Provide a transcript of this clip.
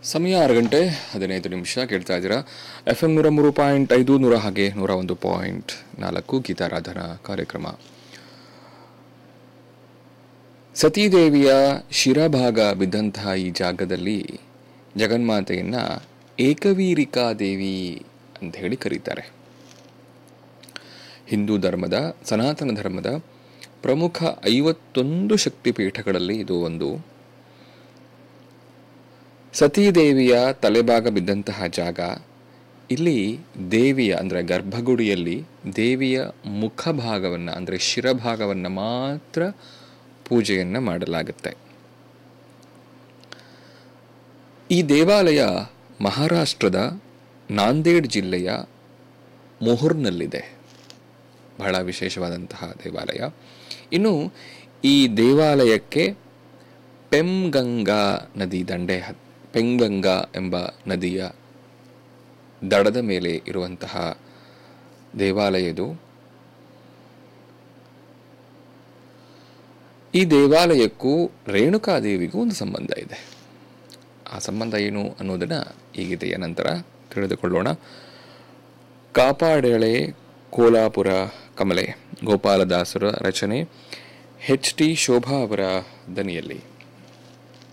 ಸಮಯ ಆರು ಗಂಟೆ ಹದಿನೈದು ನಿಮಿಷ ಕೇಳ್ತಾ ಇದ್ದೀರಾ ಎಫ್ ಎಂ ನೂರ ಮೂರು ಪಾಯಿಂಟ್ ಐದು ನೂರ ಹಾಗೆ ನೂರ ಒಂದು ಪಾಯಿಂಟ್ ನಾಲ್ಕು ಗೀತಾರಾಧನಾ ಕಾರ್ಯಕ್ರಮ ಸತೀದೇವಿಯ ಶಿರಭಾಗ ಬಿದ್ದಂತಹ ಈ ಜಾಗದಲ್ಲಿ ಜಗನ್ಮಾತೆಯನ್ನ ಏಕವೀರಿಕಾ ದೇವಿ ಅಂತ ಹೇಳಿ ಕರೀತಾರೆ ಹಿಂದೂ ಧರ್ಮದ ಸನಾತನ ಧರ್ಮದ ಪ್ರಮುಖ ಐವತ್ತೊಂದು ಶಕ್ತಿಪೀಠಗಳಲ್ಲಿ ಇದು ಒಂದು ಸತೀದೇವಿಯ ತಲೆಭಾಗ ಬಿದ್ದಂತಹ ಜಾಗ ಇಲ್ಲಿ ದೇವಿಯ ಅಂದರೆ ಗರ್ಭಗುಡಿಯಲ್ಲಿ ದೇವಿಯ ಮುಖಭಾಗವನ್ನು ಅಂದರೆ ಶಿರಭಾಗವನ್ನು ಮಾತ್ರ ಪೂಜೆಯನ್ನು ಮಾಡಲಾಗುತ್ತೆ ಈ ದೇವಾಲಯ ಮಹಾರಾಷ್ಟ್ರದ ನಾಂದೇಡ್ ಜಿಲ್ಲೆಯ ಮುಹುರ್ನಲ್ಲಿದೆ ಬಹಳ ವಿಶೇಷವಾದಂತಹ ದೇವಾಲಯ ಇನ್ನು ಈ ದೇವಾಲಯಕ್ಕೆ ಪೆಮ್ಗಂಗಾ ನದಿ ದಂಡೆ ಹ- ಪೆಂಗಂಗಾ ಎಂಬ ನದಿಯ ದಡದ ಮೇಲೆ ಇರುವಂತಹ ದೇವಾಲಯ ಇದು ಈ ದೇವಾಲಯಕ್ಕೂ ರೇಣುಕಾದೇವಿಗೂ ಒಂದು ಸಂಬಂಧ ಇದೆ ಆ ಸಂಬಂಧ ಏನು ಅನ್ನೋದನ್ನು ಈ ಗೀತೆಯ ನಂತರ ತಿಳಿದುಕೊಳ್ಳೋಣ ಕಾಪಾಡೆಳೆ ಕೋಲಾಪುರ ಕಮಲೆ ಗೋಪಾಲದಾಸರ ರಚನೆ ಎಚ್ ಟಿ ಶೋಭಾ ಅವರ ದನಿಯಲ್ಲಿ